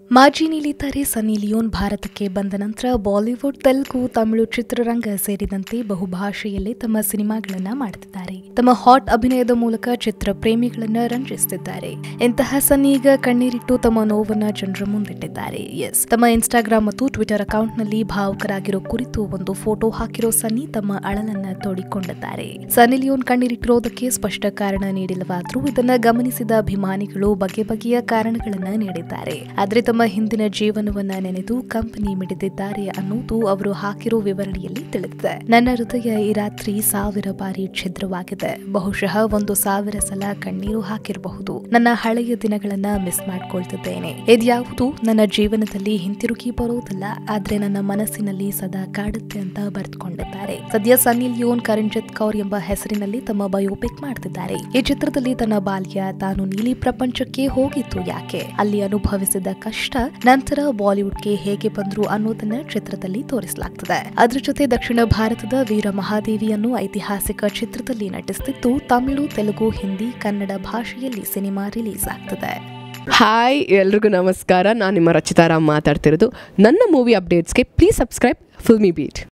ಮಾಜಿ ನೀಲಿತಾರೆ ಸನ್ನಿ ಲಿಯೋನ್ ಭಾರತಕ್ಕೆ ಬಂದ ನಂತರ ಬಾಲಿವುಡ್ ತೆಲುಗು ತಮಿಳು ಚಿತ್ರರಂಗ ಸೇರಿದಂತೆ ಬಹುಭಾಷೆಯಲ್ಲಿ ತಮ್ಮ ಸಿನಿಮಾಗಳನ್ನ ಮಾಡುತ್ತಿದ್ದಾರೆ ತಮ್ಮ ಹಾಟ್ ಅಭಿನಯದ ಮೂಲಕ ಚಿತ್ರ ಪ್ರೇಮಿಗಳನ್ನ ರಂಜಿಸುತ್ತಿದ್ದಾರೆ ಇಂತಹ ಸನ್ನಿ ಈಗ ಕಣ್ಣೀರಿಟ್ಟು ತಮ್ಮ ನೋವನ್ನ ಜನರ ಮುಂದಿಟ್ಟಿದ್ದಾರೆ ಎಸ್ ತಮ್ಮ ಇನ್ಸ್ಟಾಗ್ರಾಮ್ ಮತ್ತು ಟ್ವಿಟರ್ ಅಕೌಂಟ್ನಲ್ಲಿ ಭಾವುಕರಾಗಿರೋ ಕುರಿತು ಒಂದು ಫೋಟೋ ಹಾಕಿರೋ ಸನ್ನಿ ತಮ್ಮ ಅಳಲನ್ನ ತೋಡಿಕೊಂಡಿದ್ದಾರೆ ಸನ್ನಿ ಲಿಯೋನ್ ಕಣ್ಣೀರಿಟ್ಟಿರೋದಕ್ಕೆ ಸ್ಪಷ್ಟ ಕಾರಣ ನೀಡಿಲ್ಲವಾದರೂ ಇದನ್ನ ಗಮನಿಸಿದ ಅಭಿಮಾನಿಗಳು ಬಗೆ ಬಗೆಯ ಕಾರಣಗಳನ್ನ ನೀಡಿದ್ದಾರೆ ಆದ್ರೆ ತಮ್ಮ ಹಿಂದಿನ ಜೀವನವನ್ನ ನೆನೆದು ಕಂಪನಿ ಮಿಡಿದಿದ್ದಾರೆ ಅನ್ನೋದು ಅವರು ಹಾಕಿರೋ ವಿವರಣೆಯಲ್ಲಿ ತಿಳಿದಿದೆ ನನ್ನ ಹೃದಯ ಈ ರಾತ್ರಿ ಸಾವಿರ ಬಾರಿ ಛಿದ್ರವಾಗಿದೆ ಬಹುಶಃ ಒಂದು ಸಾವಿರ ಸಲ ಕಣ್ಣೀರು ಹಾಕಿರಬಹುದು ನನ್ನ ಹಳೆಯ ದಿನಗಳನ್ನ ಮಿಸ್ ಮಾಡ್ಕೊಳ್ತಿದ್ದೇನೆ ಇದ್ಯಾವುದು ನನ್ನ ಜೀವನದಲ್ಲಿ ಹಿಂತಿರುಗಿ ಬರೋದಿಲ್ಲ ಆದ್ರೆ ನನ್ನ ಮನಸ್ಸಿನಲ್ಲಿ ಸದಾ ಕಾಡುತ್ತೆ ಅಂತ ಬರೆದುಕೊಂಡಿದ್ದಾರೆ ಸದ್ಯ ಸನ್ನಿ ಲಿಯೋನ್ ಕರಂಜಿತ್ ಕೌರ್ ಎಂಬ ಹೆಸರಿನಲ್ಲಿ ತಮ್ಮ ಬಯೋಪಿಕ್ ಮಾಡ್ತಿದ್ದಾರೆ ಈ ಚಿತ್ರದಲ್ಲಿ ತನ್ನ ಬಾಲ್ಯ ತಾನು ನೀಲಿ ಪ್ರಪಂಚಕ್ಕೆ ಹೋಗಿತ್ತು ಯಾಕೆ ಅಲ್ಲಿ ಅನುಭವಿಸಿದ ಕಷ್ಟ ನಂತರ ಬಾಲಿವುಡ್ಗೆ ಹೇಗೆ ಬಂದ್ರು ಅನ್ನೋದನ್ನ ಚಿತ್ರದಲ್ಲಿ ತೋರಿಸಲಾಗ್ತದೆ ಅದ್ರ ಜೊತೆ ದಕ್ಷಿಣ ಭಾರತದ ವೀರ ಮಹಾದೇವಿಯನ್ನು ಐತಿಹಾಸಿಕ ಚಿತ್ರದಲ್ಲಿ ನಟಿಸುತ್ತಿದ್ದು ತಮಿಳು ತೆಲುಗು ಹಿಂದಿ ಕನ್ನಡ ಭಾಷೆಯಲ್ಲಿ ಸಿನಿಮಾ ರಿಲೀಸ್ ಆಗ್ತದೆ ಹಾಯ್ ಎಲ್ರಿಗೂ ನಮಸ್ಕಾರ ನಾನು ನಿಮ್ಮ ರಚಿತಾರಾಮ್ ಮಾತಾಡ್ತಿರೋದು ನನ್ನ ಮೂವಿ ಅಪ್ಡೇಟ್ಸ್ಗೆ ಪ್ಲೀಸ್ ಸಬ್ಸ್ಕ್ರೈಬ್ ಫಿಲ್ಮಿ ಬೀಟ್